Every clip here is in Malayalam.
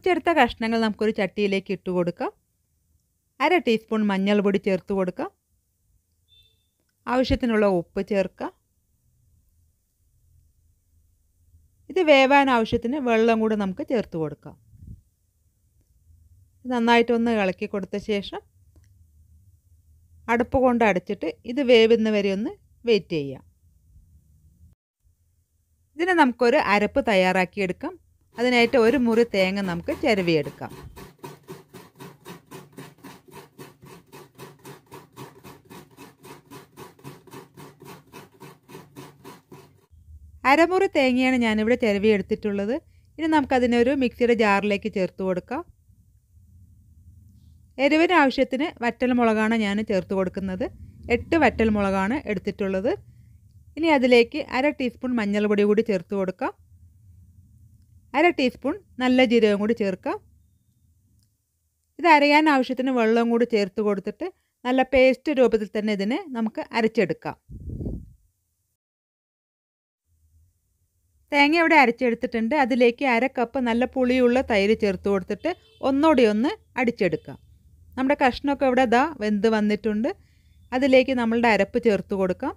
വേവിച്ചെടുത്ത കഷ്ണങ്ങൾ നമുക്കൊരു ചട്ടിയിലേക്ക് ഇട്ട് കൊടുക്കാം അര ടീസ്പൂൺ മഞ്ഞൾപ്പൊടി ചേർത്ത് കൊടുക്കാം ആവശ്യത്തിനുള്ള ഉപ്പ് ചേർക്കാം ഇത് വേവാൻ ആവശ്യത്തിന് വെള്ളം കൂടി നമുക്ക് ചേർത്ത് കൊടുക്കാം നന്നായിട്ടൊന്ന് ഇളക്കി കൊടുത്ത ശേഷം അടുപ്പ് കൊണ്ട് അടച്ചിട്ട് ഇത് വേവുന്ന വരെ ഒന്ന് വെയിറ്റ് ചെയ്യാം ഇതിന് നമുക്കൊരു അരപ്പ് തയ്യാറാക്കിയെടുക്കാം അതിനായിട്ട് ഒരു മുറി തേങ്ങ നമുക്ക് ചിരവിയെടുക്കാം അരമുറി തേങ്ങയാണ് ഞാനിവിടെ ചിരവി എടുത്തിട്ടുള്ളത് ഇനി നമുക്കതിനൊരു മിക്സിയുടെ ജാറിലേക്ക് ചേർത്ത് കൊടുക്കാം എരിവിന് ആവശ്യത്തിന് വറ്റൽ മുളകാണ് ഞാൻ ചേർത്ത് കൊടുക്കുന്നത് എട്ട് വറ്റൽ മുളകാണ് എടുത്തിട്ടുള്ളത് ഇനി അതിലേക്ക് അര ടീസ്പൂൺ മഞ്ഞൾപ്പൊടി കൂടി ചേർത്ത് കൊടുക്കാം അര ടീസ്പൂൺ നല്ല ജീരകം കൂടി ചേർക്കാം ഇത് അരയാൻ ആവശ്യത്തിന് വെള്ളം കൂടി ചേർത്ത് കൊടുത്തിട്ട് നല്ല പേസ്റ്റ് രൂപത്തിൽ തന്നെ ഇതിനെ നമുക്ക് അരച്ചെടുക്കാം തേങ്ങ ഇവിടെ അരച്ചെടുത്തിട്ടുണ്ട് അതിലേക്ക് അര കപ്പ് നല്ല പുളിയുള്ള തൈര് ചേർത്ത് കൊടുത്തിട്ട് ഒന്നുകൂടി ഒന്ന് അടിച്ചെടുക്കാം നമ്മുടെ കഷ്ണമൊക്കെ ഇവിടെ ദാ വെന്ത് വന്നിട്ടുണ്ട് അതിലേക്ക് നമ്മളുടെ അരപ്പ് ചേർത്ത് കൊടുക്കാം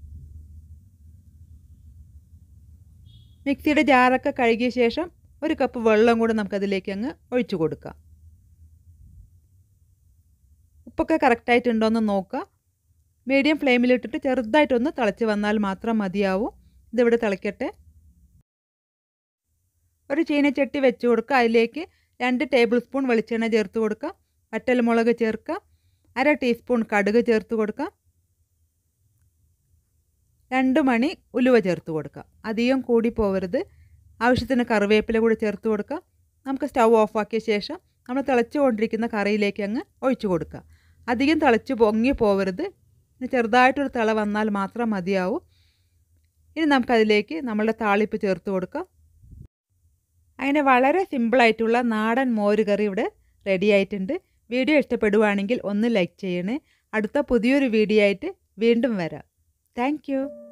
മിക്സിയുടെ ജാറൊക്കെ കഴുകിയ ശേഷം ഒരു കപ്പ് വെള്ളം കൂടി നമുക്കതിലേക്ക് അങ്ങ് ഒഴിച്ചു കൊടുക്കാം ഉപ്പൊക്കെ കറക്റ്റായിട്ടുണ്ടോയെന്ന് നോക്കുക മീഡിയം ഫ്ലെയിമിലിട്ടിട്ട് ചെറുതായിട്ടൊന്ന് തിളച്ച് വന്നാൽ മാത്രം മതിയാവും ഇതിവിടെ തിളയ്ക്കട്ടെ ഒരു ചീനച്ചട്ടി വെച്ച് കൊടുക്കുക അതിലേക്ക് രണ്ട് ടേബിൾ സ്പൂൺ വെളിച്ചെണ്ണ ചേർത്ത് കൊടുക്കുക വറ്റൽമുളക് ചേർക്കുക അര ടീസ്പൂൺ കടുക് ചേർത്ത് കൊടുക്കുക രണ്ട് മണി ഉലുവ ചേർത്ത് കൊടുക്കുക അധികം കൂടി പോവരുത് ആവശ്യത്തിന് കറിവേപ്പില കൂടി ചേർത്ത് കൊടുക്കുക നമുക്ക് സ്റ്റൗ ഓഫാക്കിയ ശേഷം നമ്മൾ തിളച്ചു കൊണ്ടിരിക്കുന്ന കറിയിലേക്ക് അങ്ങ് ഒഴിച്ചു കൊടുക്കുക അധികം തിളച്ച് പൊങ്ങി പോവരുത് ചെറുതായിട്ടൊരു തിള വന്നാൽ മാത്രം മതിയാവും ഇനി നമുക്കതിലേക്ക് നമ്മളുടെ താളിപ്പ് ചേർത്ത് കൊടുക്കാം അങ്ങനെ വളരെ സിമ്പിളായിട്ടുള്ള നാടൻ മോര് കറി ഇവിടെ റെഡി ആയിട്ടുണ്ട് വീഡിയോ ഇഷ്ടപ്പെടുവാണെങ്കിൽ ഒന്ന് ലൈക്ക് ചെയ്യണേ അടുത്ത പുതിയൊരു വീഡിയോ ആയിട്ട് വീണ്ടും വരാം താങ്ക്